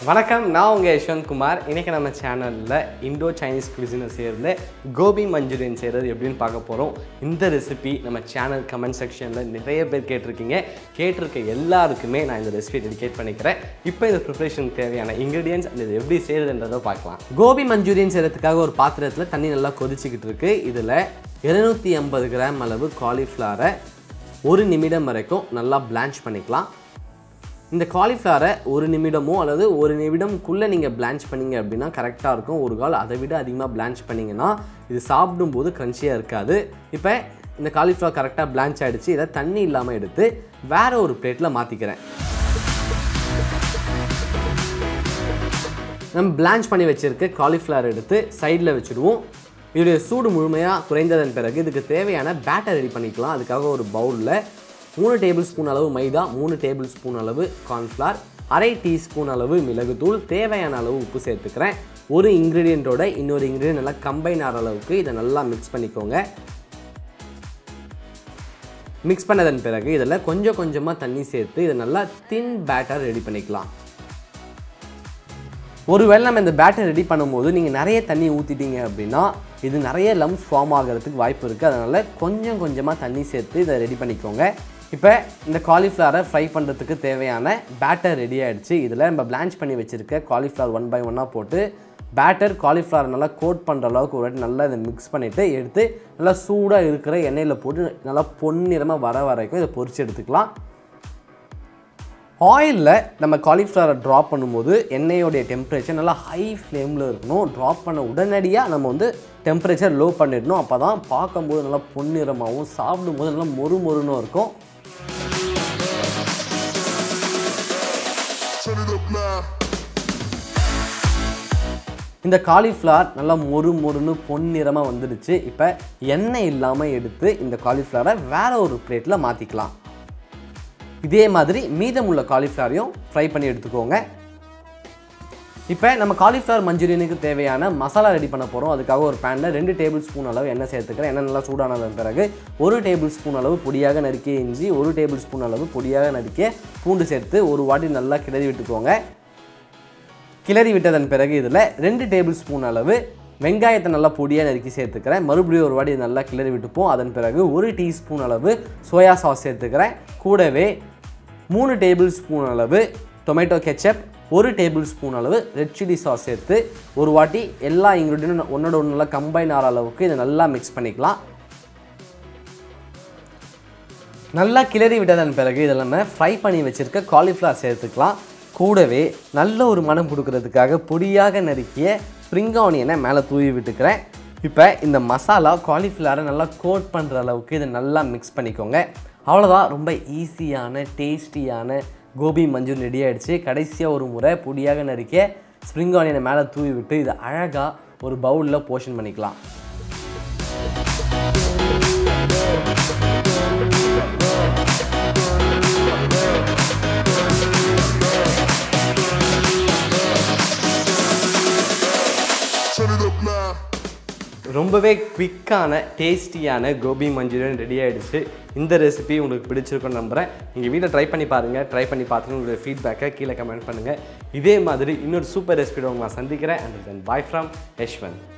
வணக்கம் நான் உங்கள் யஷ்வந்த் குமார் இன்றைக்கி நம்ம சேனலில் இண்டோ சைனீஸ் குவிசினை சேர்ந்து கோபி மஞ்சூரியன் செய்கிறது எப்படின்னு பார்க்க போகிறோம் இந்த ரெசிபி நம்ம சேனல் கமெண்ட் செக்ஷனில் நிறைய பேர் கேட்டிருக்கீங்க கேட்டிருக்க எல்லாருக்குமே நான் இந்த ரெசிபி டெடிகேட் பண்ணிக்கிறேன் இப்போ இந்த ப்ரிப்ரேஷனுக்கு தேவையான இன்க்ரீடியன்ஸ் அந்த இது எப்படி செய்கிறதுன்றதை பார்க்கலாம் கோபி மஞ்சூரியன் செய்கிறதுக்காக ஒரு பாத்திரத்தில் தண்ணி நல்லா கொதிச்சுக்கிட்டு இருக்கு இதில் இருநூத்தி ஐம்பது கிராம் அளவு காலிஃப்ளவரை ஒரு நிமிடம் வரைக்கும் நல்லா பிளான்ச் பண்ணிக்கலாம் இந்த காலிஃப்ளவரை ஒரு நிமிடமோ அல்லது ஒரு நிமிடம்குள்ளே நீங்கள் பிளான்ச் பண்ணீங்க அப்படின்னா கரெக்டாக இருக்கும் ஒரு கால் அதை விட அதிகமாக பிளான்ச் பண்ணிங்கன்னா இது சாப்பிடும்போது க்ரன்ச்சியாக இருக்காது இப்போ இந்த காலிஃப்ளவர் கரெக்டாக பிளான்ச் ஆகிடுச்சு இதை தண்ணி இல்லாமல் எடுத்து வேற ஒரு பிளேட்டில் மாற்றிக்கிறேன் நம்ம பிளான்ச் பண்ணி வச்சுருக்க காலிஃப்ளவர் எடுத்து சைடில் வச்சுடுவோம் இதோடைய சூடு முழுமையாக குறைந்ததன் பிறகு இதுக்கு தேவையான பேட்டர் ரெடி பண்ணிக்கலாம் அதுக்காக ஒரு பவுலில் மூணு டேபிள் ஸ்பூன் அளவு மைதா மூணு டேபிள் ஸ்பூன் அளவு கார்ன்ஃப்ளவர் அரை டீஸ்பூன் அளவு மிளகுத்தூள் தேவையான அளவு உப்பு சேர்த்துக்கிறேன் ஒரு இன்க்ரீடியண்ட்டோட இன்னொரு இன்க்ரீடியன்ட் நல்லா கம்பைன் ஆகிற அளவுக்கு இதை நல்லா மிக்ஸ் பண்ணிக்கோங்க மிக்ஸ் பண்ணதன் பிறகு இதில் கொஞ்சம் கொஞ்சமாக தண்ணி சேர்த்து இதை நல்லா தின் பேட்டர் ரெடி பண்ணிக்கலாம் ஒருவேளை நம்ம இந்த பேட்டர் ரெடி பண்ணும்போது நீங்கள் நிறைய தண்ணி ஊற்றிட்டீங்க அப்படின்னா இது நிறைய லம்ஸ் ஃபார்ம் ஆகிறதுக்கு வாய்ப்பு இருக்குது அதனால் கொஞ்சம் கொஞ்சமாக தண்ணி சேர்த்து இதை ரெடி பண்ணிக்கோங்க இப்போ இந்த காலிஃப்ளவரை ஃப்ரை பண்ணுறதுக்கு தேவையான பேட்டர் ரெடி ஆகிடுச்சு இதில் நம்ம பிளான்ச் பண்ணி வச்சுருக்க காலிஃப்ளவர் ஒன் பை ஒன்னாக போட்டு பேட்டர் காலிஃப்ளவர் நல்லா கோட் பண்ணுற அளவுக்கு ஒரு வாட்டி நல்லா இதை மிக்ஸ் பண்ணிவிட்டு எடுத்து நல்லா சூடாக இருக்கிற எண்ணெயில் போட்டு நல்லா பொன்னிறமாக வர வரைக்கும் இதை பொரிச்சு எடுத்துக்கலாம் ஆயிலில் நம்ம காலிஃப்ளவரை ட்ராப் பண்ணும்போது எண்ணெயோடைய டெம்பரேச்சர் நல்லா ஹை ஃப்ளேமில் இருக்கணும் ட்ராப் பண்ண உடனடியாக நம்ம வந்து டெம்பரேச்சர் லோ பண்ணிடணும் அப்போ தான் பார்க்கும்போது நல்லா பொன்னிறமாகவும் சாப்பிடும்போது நல்லா மொறு மொறுன்னு இருக்கும் Turn it up now. இந்த காலிஃப்ளவர் நல்லா மொறு மொறுன்னு பொன்னிறமாக வந்துடுச்சு இப்போ எண்ணெய் இல்லாமல் எடுத்து இந்த காலிஃப்ளவரை வேற ஒரு பிளேட்டில் மாற்றிக்கலாம் இதே மாதிரி மீதமுள்ள காலிஃப்ளவரையும் ஃப்ரை பண்ணி எடுத்துக்கோங்க இப்போ நம்ம காலிஃப்ளவர் மஞ்சூரியனுக்கு தேவையான மசாலா ரெடி பண்ண போகிறோம் அதுக்காக ஒரு பேனில் ரெண்டு டேபிள் ஸ்பூன் அளவு எண்ணெய் சேர்த்துக்கிறேன் எண்ணெய் நல்லா சூடானதன் பிறகு ஒரு டேபிள் ஸ்பூன் அளவு பொடியாக நறுக்கிய இஞ்சி ஒரு டேபிள் ஸ்பூன் அளவு பொடியாக நறுக்கிய பூண்டு சேர்த்து ஒரு வாட்டி நல்லா கிளறி விட்டுக்கோங்க கிளறி விட்டதன் பிறகு இதில் ரெண்டு டேபிள் ஸ்பூன் அளவு வெங்காயத்தை நல்லா பொடியாக நறுக்கி சேர்த்துக்கிறேன் மறுபடியும் ஒரு வாட்டி நல்லா கிளறி விட்டுப்போம் அதன் பிறகு ஒரு டீஸ்பூன் அளவு சோயா சாஸ் சேர்த்துக்கிறேன் கூடவே மூணு டேபிள் ஸ்பூன் அளவு டொமேட்டோ கெச்சப் ஒரு டேபிள் ஸ்பூன் அளவு ரெட் சில்லி சாஸ் சேர்த்து ஒரு வாட்டி எல்லா இன்க்ரீடியன்ட் ஒன்றோட ஒன்று நல்லா கம்பைன் ஆகிற அளவுக்கு இதை நல்லா மிக்ஸ் பண்ணிக்கலாம் நல்லா கிளறி விட்டதன் பிறகு இதில் நம்ம ஃப்ரை பண்ணி வச்சுருக்க காலிஃப்ளவர் சேர்த்துக்கலாம் கூடவே நல்ல ஒரு மனம் கொடுக்கறதுக்காக பொடியாக நறுக்கிய ஸ்ப்ரிங் ஆனியனை மேலே தூவி விட்டுக்கிறேன் இப்போ இந்த மசாலா காலிஃப்ளவரை நல்லா கோட் பண்ணுற அளவுக்கு இதை நல்லா மிக்ஸ் பண்ணிக்கோங்க அவ்வளோதான் ரொம்ப ஈஸியான டேஸ்டியான கோபி மஞ்சூர் ரெடி ஆகிடுச்சு கடைசியாக ஒரு முறை பொடியாக நறுக்கிய ஸ்ப்ரிங் ஆனியனை மேலே தூவி விட்டு இதை அழகாக ஒரு பவுலில் போர்ஷன் பண்ணிக்கலாம் Turn it up now. ரொம்பவே குவிக்கான டேஸ்டியான கோபி மஞ்சூரியன் ரெடி ஆகிடுச்சு இந்த ரெசிபி உங்களுக்கு பிடிச்சிருக்கும்னு நம்புகிறேன் நீங்கள் வீட்டில் ட்ரை பண்ணி பாருங்கள் ட்ரை பண்ணி பார்த்துட்டு உங்களுடைய ஃபீட்பேக்கை கீழே கமெண்ட் பண்ணுங்கள் இதே மாதிரி இன்னொரு சூப்பர் ரெசிபியோட உங்களை நான் சந்திக்கிறேன் and then bye from Yashwant